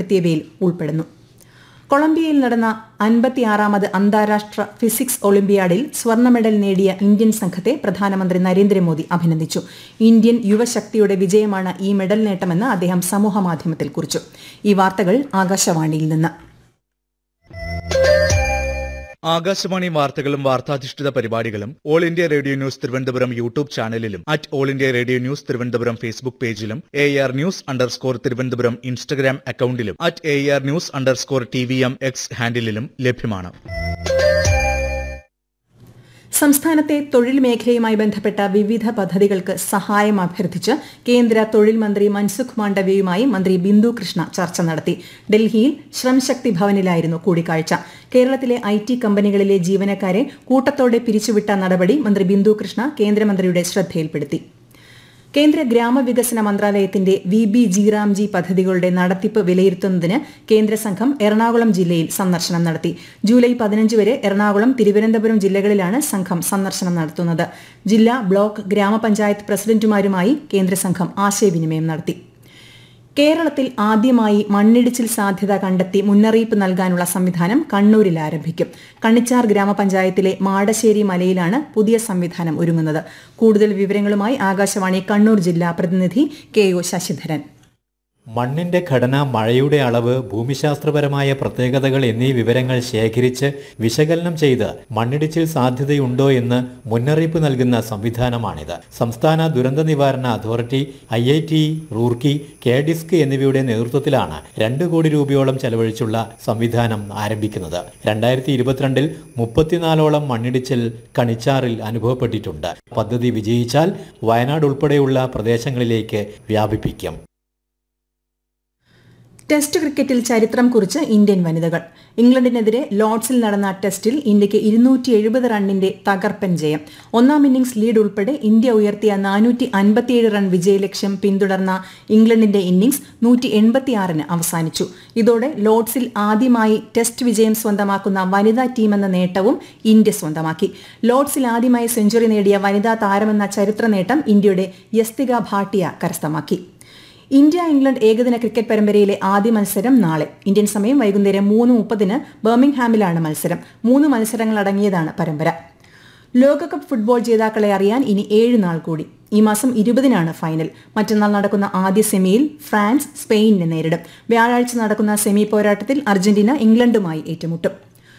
ഉൾപ്പെടുത്തിയവയിൽ ഉൾപ്പെടുന്നു കൊളംബിയയിൽ നടന്ന അൻപത്തിയാറാമത് അന്താരാഷ്ട്ര ഫിസിക്സ് ഒളിമ്പ്യാഡിൽ സ്വർണ്ണ മെഡൽ നേടിയ ഇന്ത്യൻ സംഘത്തെ പ്രധാനമന്ത്രി നരേന്ദ്രമോദി അഭിനന്ദിച്ചു ഇന്ത്യൻ യുവശക്തിയുടെ വിജയമാണ് ഈ മെഡൽ നേട്ടമെന്ന് അദ്ദേഹം സമൂഹമാധ്യമത്തിൽ കുറിച്ചു ഈ വാർത്തകൾ ആകാശവാണിയിൽ നിന്ന് ആകാശവാണി വാർത്തകളും വാർത്താധിഷ്ഠിത പരിപാടികളും all India radio news Thiruvananthapuram YouTube ചാനലിലും at all India radio news Thiruvananthapuram Facebook പേജിലും A R news underscore Thiruvananthapuram Instagram അക്കൌണ്ടിലും at A R news underscore T V M X ഹാൻഡിലും ലഭ്യമാണ് സംസ്ഥാനത്തെ തൊഴിൽ മേഖലയുമായി ബന്ധപ്പെട്ട വിവിധ പദ്ധതികൾക്ക് സഹായം അഭ്യർത്ഥിച്ച് കേന്ദ്ര തൊഴിൽ മന്ത്രി മൻസുഖ് മാണ്ഡവ്യയുമായി മന്ത്രി ബിന്ദു കൃഷ്ണ ചർച്ച നടത്തി ഡൽഹിയിൽ ശ്രംശക്തി ഭവനിലായിരുന്നു കൂടിക്കാഴ്ച കേരളത്തിലെ ഐ ടി കമ്പനികളിലെ ജീവനക്കാരെ കൂട്ടത്തോടെ പിരിച്ചുവിട്ട നടപടി മന്ത്രി ബിന്ദു കൃഷ്ണ കേന്ദ്രമന്ത്രിയുടെ ശ്രദ്ധയിൽപ്പെടുത്തി കേന്ദ്ര ഗ്രാമവികസന മന്ത്രാലയത്തിന്റെ വി ബി ജിറാംജി പദ്ധതികളുടെ നടത്തിപ്പ് വിലയിരുത്തുന്നതിന് കേന്ദ്ര സംഘം എറണാകുളം ജില്ലയിൽ സന്ദർശനം നടത്തി ജൂലൈ പതിനഞ്ച് വരെ എറണാകുളം തിരുവനന്തപുരം ജില്ലകളിലാണ് സംഘം സന്ദർശനം നടത്തുന്നത് ജില്ലാ ബ്ലോക്ക് ഗ്രാമപഞ്ചായത്ത് പ്രസിഡന്റുമാരുമായി കേന്ദ്ര സംഘം ആശയവിനിമയം നടത്തി കേരളത്തിൽ ആദ്യമായി മണ്ണിടിച്ചിൽ സാധ്യത കണ്ടെത്തി മുന്നറിയിപ്പ് നൽകാനുള്ള സംവിധാനം കണ്ണൂരിൽ ആരംഭിക്കും കണിച്ചാർ ഗ്രാമപഞ്ചായത്തിലെ മാടശ്ശേരി മലയിലാണ് പുതിയ സംവിധാനം ഒരുങ്ങുന്നത് കൂടുതൽ വിവരങ്ങളുമായി ആകാശവാണി കണ്ണൂർ ജില്ലാ പ്രതിനിധി കെ ഒ ശശിധരൻ മണ്ണിന്റെ ഘടന മഴയുടെ അളവ് ഭൂമിശാസ്ത്രപരമായ പ്രത്യേകതകൾ എന്നീ വിവരങ്ങൾ ശേഖരിച്ച് വിശകലനം ചെയ്ത് മണ്ണിടിച്ചിൽ സാധ്യതയുണ്ടോ എന്ന് മുന്നറിയിപ്പ് നൽകുന്ന സംവിധാനമാണിത് സംസ്ഥാന ദുരന്ത നിവാരണ authority I I T Roorkee K DISC എന്നിവയുടെ നേതൃത്വത്തിലാണ് രണ്ട് കോടി രൂപയോളം ചെലവഴിച്ചുള്ള സംവിധാനം ആരംഭിക്കുന്നത് രണ്ടായിരത്തി ഇരുപത്തിരണ്ടിൽ മുപ്പത്തിനാലോളം മണ്ണിടിച്ചിൽ കണിച്ചാറിൽ അനുഭവപ്പെട്ടിട്ടുണ്ട് പദ്ധതി വിജയിച്ചാൽ വയനാട് ഉൾപ്പെടെയുള്ള പ്രദേശങ്ങളിലേക്ക് വ്യാപിപ്പിക്കും ടെസ്റ്റ് ക്രിക്കറ്റിൽ ചരിത്രം കുറിച്ച് ഇന്ത്യൻ വനിതകൾ ഇംഗ്ലണ്ടിനെതിരെ ലോർഡ്സിൽ നടന്ന ടെസ്റ്റിൽ ഇന്ത്യക്ക് ഇരുന്നൂറ്റി എഴുപത് റണ്ണിന്റെ തകർപ്പൻ ജയം ഒന്നാം ഇന്നിംഗ്സ് ലീഡ് ഉൾപ്പെടെ ഇന്ത്യ ഉയർത്തിയ നാനൂറ്റി അൻപത്തിയേഴ് റൺ വിജയലക്ഷ്യം പിന്തുടർന്ന ഇംഗ്ലണ്ടിന്റെ ഇന്നിംഗ്സ് നൂറ്റി എൺപത്തിയാറിന് അവസാനിച്ചു ഇതോടെ ലോർഡ്സിൽ ആദ്യമായി ടെസ്റ്റ് വിജയം സ്വന്തമാക്കുന്ന വനിതാ ടീമെന്ന നേട്ടവും ഇന്ത്യ സ്വന്തമാക്കി ലോർഡ്സിൽ ആദ്യമായി സെഞ്ചുറി നേടിയ വനിതാ താരമെന്ന ചരിത്ര നേട്ടം ഇന്ത്യയുടെ യസ്തിക ഭാട്ടിയ കരസ്ഥമാക്കി ഇന്ത്യ ഇംഗ്ലണ്ട് ഏകദിന ക്രിക്കറ്റ് പരമ്പരയിലെ ആദ്യ മത്സരം നാളെ ഇന്ത്യൻ സമയം വൈകുന്നേരം മൂന്ന് മുപ്പതിന് ബർമിംഗ്ഹാമിലാണ് മത്സരം മൂന്ന് മത്സരങ്ങളടങ്ങിയതാണ് പരമ്പര ലോകകപ്പ് ഫുട്ബോൾ ജേതാക്കളെ അറിയാൻ ഇനി ഏഴ് നാൾ കൂടി ഈ മാസം ഇരുപതിനാണ് ഫൈനൽ മറ്റന്നാൾ നടക്കുന്ന ആദ്യ സെമിയിൽ ഫ്രാൻസ് സ്പെയിനിനെ നേരിടും വ്യാഴാഴ്ച നടക്കുന്ന സെമി പോരാട്ടത്തിൽ അർജന്റീന ഇംഗ്ലണ്ടുമായി ഏറ്റുമുട്ടും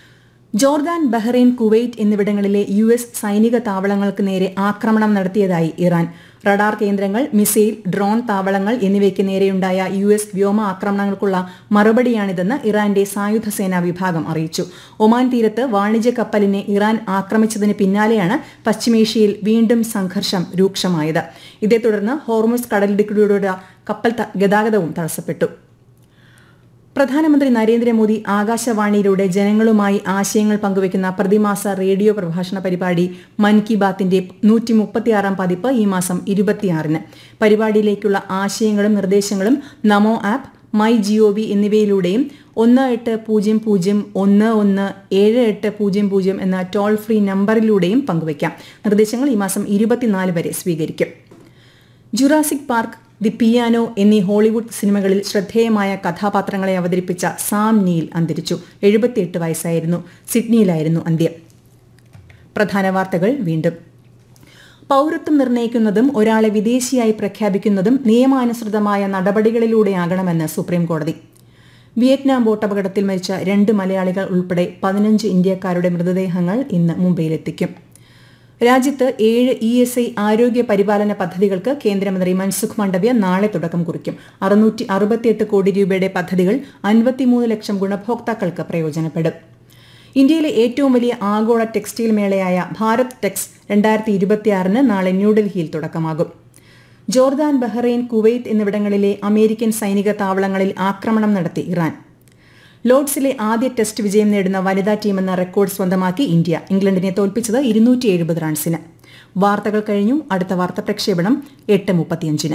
ജോർദാൻ ബഹ്റൈൻ കുവൈറ്റ് എന്നിവിടങ്ങളിലെ യു എസ് സൈനിക താവളങ്ങൾക്ക് നേരെ ആക്രമണം നടത്തിയതായി ഇറാൻ റഡാർ കേന്ദ്രങ്ങൾ മിസൈൽ ഡ്രോൺ താവളങ്ങൾ എന്നിവയ്ക്ക് നേരെയുണ്ടായ യു എസ് വ്യോമ ആക്രമണങ്ങൾക്കുള്ള മറുപടിയാണിതെന്ന് ഇറാന്റെ സായുധ സേനാ വിഭാഗം അറിയിച്ചു ഒമാൻ തീരത്ത് വാണിജ്യ കപ്പലിനെ ഇറാൻ ആക്രമിച്ചതിന് പിന്നാലെയാണ് പശ്ചിമേഷ്യയിൽ വീണ്ടും സംഘർഷം രൂക്ഷമായത് ഇതേ തുടർന്ന് ഹോർമുസ് കടലിടുക്കിലൂടെ കപ്പൽ ഗതാഗതവും തടസ്സപ്പെട്ടു പ്രധാനമന്ത്രി നരേന്ദ്രമോദി ആകാശവാണിയിലൂടെ ജനങ്ങളുമായി ആശയങ്ങൾ പങ്കുവയ്ക്കുന്ന പ്രതിമാസ റേഡിയോ പ്രഭാഷണ പരിപാടി മൻ കി ബാത്തിന്റെ നൂറ്റി മുപ്പത്തിയാറാം പതിപ്പ് ഈ മാസം ഇരുപത്തിയാറിന് പരിപാടിയിലേക്കുള്ള ആശയങ്ങളും നിർദ്ദേശങ്ങളും നമോ ആപ്പ് മൈ ജിഒവി എന്നിവയിലൂടെയും ഒന്ന് എട്ട് പൂജ്യം പൂജ്യം ഒന്ന് ഒന്ന് ഏഴ് എട്ട് പൂജ്യം പൂജ്യം എന്ന ടോൾ ഫ്രീ നമ്പറിലൂടെയും പങ്കുവയ്ക്കാം നിർദ്ദേശങ്ങൾ ഈ മാസം ഇരുപത്തിനാല് വരെ സ്വീകരിക്കും ജുറാസിക് പാർക്ക് ദി പിയാനോ എന്നീ ഹോളിവുഡ് സിനിമകളിൽ ശ്രദ്ധേയമായ കഥാപാത്രങ്ങളെ അവതരിപ്പിച്ച സാം നീൽ അന്തരിച്ചു എഴുപത്തിയെട്ട് വയസ്സായിരുന്നു സിഡ്നിയിലായിരുന്നു അന്ത്യം പ്രധാന വാർത്തകൾ വീണ്ടും പൌരത്വം നിർണ്ണയിക്കുന്നതും ഒരാളെ വിദേശിയായി പ്രഖ്യാപിക്കുന്നതും നിയമാനുസൃതമായ നടപടികളിലൂടെയാകണമെന്ന് സുപ്രീംകോടതി വിയറ്റ്നാം ബോട്ടപകടത്തിൽ മരിച്ച രണ്ട് മലയാളികൾ ഉൾപ്പെടെ പതിനഞ്ച് ഇന്ത്യക്കാരുടെ മൃതദേഹങ്ങൾ ഇന്ന് മുംബൈയിലെത്തിക്കും രാജ്യത്ത് ഏഴ് ഇ എസ് ഐ ആരോഗ്യ പരിപാലന പദ്ധതികൾക്ക് കേന്ദ്രമന്ത്രി മൻസുഖ് മാണ്ഡവ്യ നാളെ തുടക്കം കുറിക്കും അറുന്നൂറ്റി അറുപത്തിയെട്ട് കോടി രൂപയുടെ പദ്ധതികൾ അൻപത്തിമൂന്ന് ലക്ഷം ഗുണഭോക്താക്കൾക്ക് പ്രയോജനപ്പെടും ഇന്ത്യയിലെ ഏറ്റവും വലിയ ആഗോള ടെക്സ്റ്റൈൽ മേളയായ ഭാരത് ടെക്സ് രണ്ടായിരത്തി ഇരുപത്തിയാറിന് നാളെ ന്യൂഡൽഹിയിൽ തുടക്കമാകും ജോർദാൻ ബഹ്റൈൻ കുവൈത്ത് എന്നിവിടങ്ങളിലെ അമേരിക്കൻ സൈനിക താവളങ്ങളിൽ ആക്രമണം നടത്തി ഇറാൻ ലോർഡ്സിലെ ആദ്യ ടെസ്റ്റ് വിജയം നേടുന്ന വനിതാ ടീമെന്ന റെക്കോർഡ് സ്വന്തമാക്കി ഇന്ത്യ ഇംഗ്ലണ്ടിനെ തോൽപ്പിച്ചത് ഇരുന്നൂറ്റി എഴുപത് റൺസിന് വാർത്തകൾ കഴിഞ്ഞു അടുത്ത വാർത്ത പ്രക്ഷേപണം എട്ട് മുപ്പത്തിയഞ്ചിന്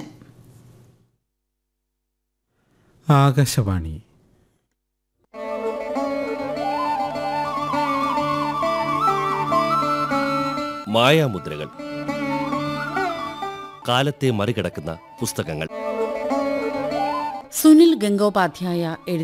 ആകാശവാണി മായാമുദ്രകൾ കാലത്തെ മറികടക്കുന്ന പുസ്തകങ്ങൾ സുനിൽ ഗംഗോപാധ്യായ എഴുതി